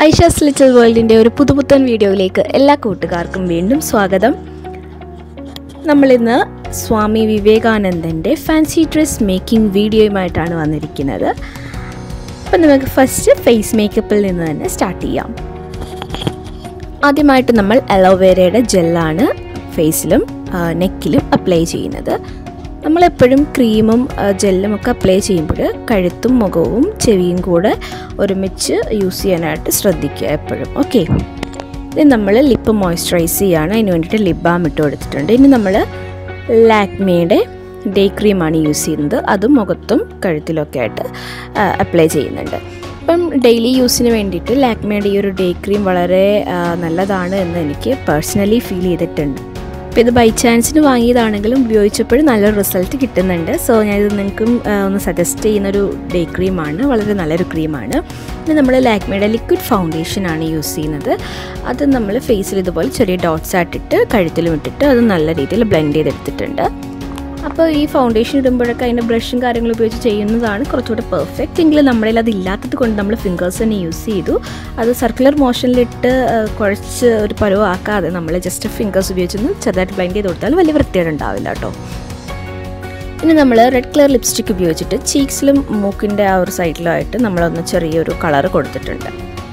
Aisha's little വേൾഡിൻ്റെ ഒരു പുതുപുത്തൻ വീഡിയോയിലേക്ക് എല്ലാ കൂട്ടുകാർക്കും വീണ്ടും സ്വാഗതം നമ്മളിന്ന് സ്വാമി വിവേകാനന്ദൻ്റെ ഫാൻസി ഡ്രസ് മേക്കിംഗ് വീഡിയോയുമായിട്ടാണ് വന്നിരിക്കുന്നത് അപ്പം നമുക്ക് ഫസ്റ്റ് ഫേസ് മേക്കപ്പിൽ നിന്ന് തന്നെ സ്റ്റാർട്ട് ചെയ്യാം ആദ്യമായിട്ട് നമ്മൾ അലോവേരയുടെ ജെല്ലാണ് ഫേസിലും നെക്കിലും അപ്ലൈ ചെയ്യുന്നത് നമ്മളെപ്പോഴും ക്രീമും ജെല്ലും ഒക്കെ അപ്ലൈ ചെയ്യുമ്പോൾ കഴുത്തും മുഖവും ചെവിയും കൂടെ ഒരുമിച്ച് യൂസ് ചെയ്യാനായിട്ട് ശ്രദ്ധിക്കുക എപ്പോഴും ഓക്കെ ഇനി നമ്മൾ ലിപ്പ് മോയ്സ്ചറൈസ് ചെയ്യാണ് അതിന് വേണ്ടിയിട്ട് ലിപ് ബാം ഇട്ട് കൊടുത്തിട്ടുണ്ട് ഇനി നമ്മൾ ലാക്മിയുടെ ഡേ ക്രീമാണ് യൂസ് ചെയ്യുന്നത് അതും മുഖത്തും കഴുത്തിലൊക്കെ ആയിട്ട് അപ്ലൈ ചെയ്യുന്നുണ്ട് ഇപ്പം ഡെയിലി യൂസിന് വേണ്ടിയിട്ട് ലാക്മിയുടെ ഈ ഒരു ഡേ ക്രീം വളരെ നല്ലതാണ് എന്ന് എനിക്ക് പേഴ്സണലി ഫീൽ ചെയ്തിട്ടുണ്ട് അപ്പോൾ ഇത് ബൈ ചാൻസിന് വാങ്ങിയതാണെങ്കിലും ഉപയോഗിച്ചപ്പോഴും നല്ലൊരു റിസൾട്ട് കിട്ടുന്നുണ്ട് സോ ഞാനിത് നിങ്ങൾക്കും ഒന്ന് സജസ്റ്റ് ചെയ്യുന്നൊരു ഡേ ക്രീമാണ് വളരെ നല്ലൊരു ക്രീമാണ് പിന്നെ നമ്മൾ ലാക്മിയുടെ ലിക്വിഡ് ഫൗണ്ടേഷനാണ് യൂസ് ചെയ്യുന്നത് അത് നമ്മൾ ഫേസിൽ ഇതുപോലെ ചെറിയ ഡോട്ട്സ് ആയിട്ടിട്ട് കഴുത്തിലും ഇട്ടിട്ട് അത് നല്ല രീതിയിൽ ബ്ലെൻഡ് ചെയ്തെടുത്തിട്ടുണ്ട് അപ്പോൾ ഈ ഫൗണ്ടേഷൻ ഇടുമ്പോഴൊക്കെ അതിൻ്റെ ബ്രഷും കാര്യങ്ങളും ഉപയോഗിച്ച് ചെയ്യുന്നതാണ് കുറച്ചുകൂടെ പെർഫെക്റ്റ് എങ്കിലും നമ്മളിൽ അത് ഇല്ലാത്തത് കൊണ്ട് നമ്മൾ ഫിംഗേഴ്സ് തന്നെ യൂസ് ചെയ്തു അത് സർക്കുലർ മോഷനിലിട്ട് കുഴച്ച് ഒരു പരുവാക്കാതെ നമ്മൾ ജസ്റ്റ് ഫിംഗേഴ്സ് ഉപയോഗിച്ചൊന്ന് ചെറുതായിട്ട് ബ്ലൈൻഡ് ചെയ്ത് കൊടുത്താൽ വലിയ വൃത്തികേട് ഉണ്ടാവില്ല കേട്ടോ ഇനി നമ്മൾ റെഡ് കളർ ലിപ്സ്റ്റിക് ഉപയോഗിച്ചിട്ട് ചീക്സിലും മൂക്കിൻ്റെ ആ ഒരു സൈഡിലുമായിട്ട് നമ്മളൊന്ന് ചെറിയൊരു കളർ കൊടുത്തിട്ടുണ്ട്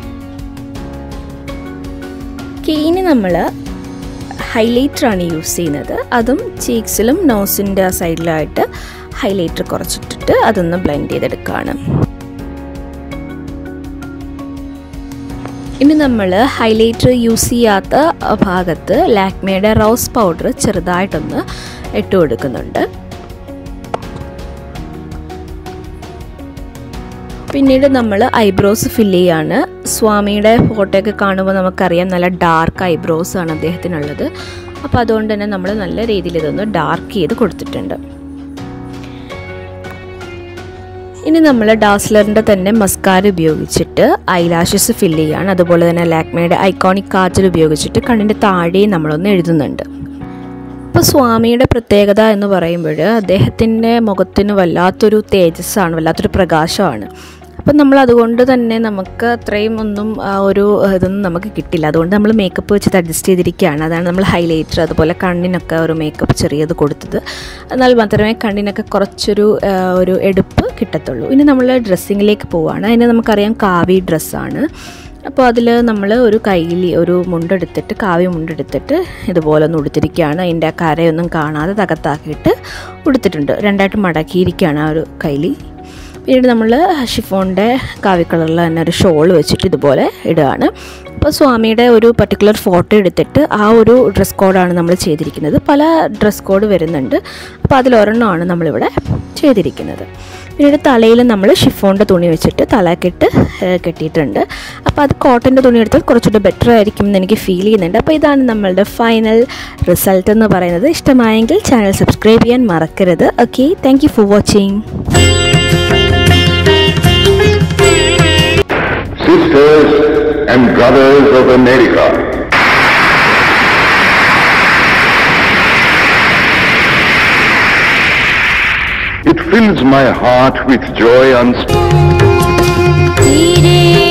ഇനി നമ്മൾ ഹൈലൈറ്ററാണ് യൂസ് ചെയ്യുന്നത് അതും ചീക്സിലും നോസിൻ്റെ സൈഡിലായിട്ട് ഹൈലൈറ്റർ കുറച്ചിട്ടിട്ട് അതൊന്ന് ബ്ലെൻഡ് ചെയ്തെടുക്കുകയാണ് ഇനി നമ്മൾ ഹൈലൈറ്റർ യൂസ് ചെയ്യാത്ത ഭാഗത്ത് ലാക്മയുടെ റോസ് പൗഡർ ചെറുതായിട്ടൊന്ന് ഇട്ട് കൊടുക്കുന്നുണ്ട് പിന്നീട് നമ്മൾ ഐബ്രോസ് ഫില്ല് ചെയ്യാണ് സ്വാമിയുടെ ഫോട്ടോയൊക്കെ കാണുമ്പോൾ നമുക്കറിയാം നല്ല ഡാർക്ക് ഐബ്രോസ് ആണ് അദ്ദേഹത്തിനുള്ളത് അപ്പോൾ അതുകൊണ്ട് തന്നെ നമ്മൾ നല്ല രീതിയിൽ ഇതൊന്ന് ഡാർക്ക് ചെയ്ത് കൊടുത്തിട്ടുണ്ട് ഇനി നമ്മൾ ഡാസ്ലറിൻ്റെ തന്നെ മസ്കാര ഉപയോഗിച്ചിട്ട് ഐലാഷസ് ഫില്ല് ചെയ്യാണ് അതുപോലെ തന്നെ ലാക്മയുടെ ഐക്കോണിക് കാജൽ ഉപയോഗിച്ചിട്ട് കണ്ണിൻ്റെ താഴെയും നമ്മളൊന്ന് എഴുതുന്നുണ്ട് ഇപ്പോൾ സ്വാമിയുടെ പ്രത്യേകത എന്ന് പറയുമ്പോൾ അദ്ദേഹത്തിൻ്റെ മുഖത്തിന് വല്ലാത്തൊരു തേജസ്സാണ് വല്ലാത്തൊരു പ്രകാശമാണ് അപ്പം നമ്മൾ അതുകൊണ്ട് തന്നെ നമുക്ക് അത്രയും ഒന്നും ഒരു ഇതൊന്നും നമുക്ക് കിട്ടില്ല അതുകൊണ്ട് നമ്മൾ മേക്കപ്പ് വെച്ചിട്ട് അഡ്ജസ്റ്റ് ചെയ്തിരിക്കുകയാണ് അതാണ് നമ്മൾ ഹൈലൈറ്റർ അതുപോലെ കണ്ണിനൊക്കെ ഒരു മേക്കപ്പ് ചെറിയത് കൊടുത്തത് എന്നാൽ മാത്രമേ കണ്ണിനൊക്കെ കുറച്ചൊരു ഒരു എടുപ്പ് കിട്ടത്തുള്ളൂ ഇനി നമ്മൾ ഡ്രസ്സിങ്ങിലേക്ക് പോവുകയാണ് അതിന് നമുക്കറിയാം കാവി ഡ്രസ്സാണ് അപ്പോൾ അതിൽ നമ്മൾ ഒരു കയ്യിൽ ഒരു മുണ്ടെടുത്തിട്ട് കാവ്യ മുണ്ടെടുത്തിട്ട് ഇതുപോലെ ഒന്ന് ഉടുത്തിരിക്കുകയാണ് അതിൻ്റെ ആ കരയൊന്നും കാണാതെ തകത്താക്കിയിട്ട് ഉടുത്തിട്ടുണ്ട് രണ്ടായിട്ട് മടക്കിയിരിക്കുകയാണ് ആ ഒരു കയ്യിൽ പിന്നീട് നമ്മൾ ഷിഫോണിൻ്റെ കാവ്യ കളറിൽ തന്നെ ഒരു ഷോൾ വെച്ചിട്ട് ഇതുപോലെ ഇടുകയാണ് അപ്പോൾ സ്വാമിയുടെ ഒരു പർട്ടിക്കുലർ ഫോട്ടോ എടുത്തിട്ട് ആ ഒരു ഡ്രസ് കോഡാണ് നമ്മൾ ചെയ്തിരിക്കുന്നത് പല ഡ്രസ് കോഡ് വരുന്നുണ്ട് അപ്പോൾ അതിലൊരെണ്ണമാണ് നമ്മളിവിടെ ചെയ്തിരിക്കുന്നത് പിന്നീട് തലയിൽ നമ്മൾ ഷിഫോണിൻ്റെ തുണി വെച്ചിട്ട് തലക്കിട്ട് കെട്ടിയിട്ടുണ്ട് അപ്പോൾ അത് കോട്ടൻ്റെ തുണി എടുത്താൽ കുറച്ചുകൂടെ ബെറ്റർ ആയിരിക്കും എന്ന് എനിക്ക് ഫീൽ ചെയ്യുന്നുണ്ട് അപ്പോൾ ഇതാണ് നമ്മളുടെ ഫൈനൽ റിസൾട്ട് എന്ന് പറയുന്നത് ഇഷ്ടമായെങ്കിൽ ചാനൽ സബ്സ്ക്രൈബ് ചെയ്യാൻ മറക്കരുത് okay thank you for watching sisters and brothers of America. It fills my heart with joy unspeakable.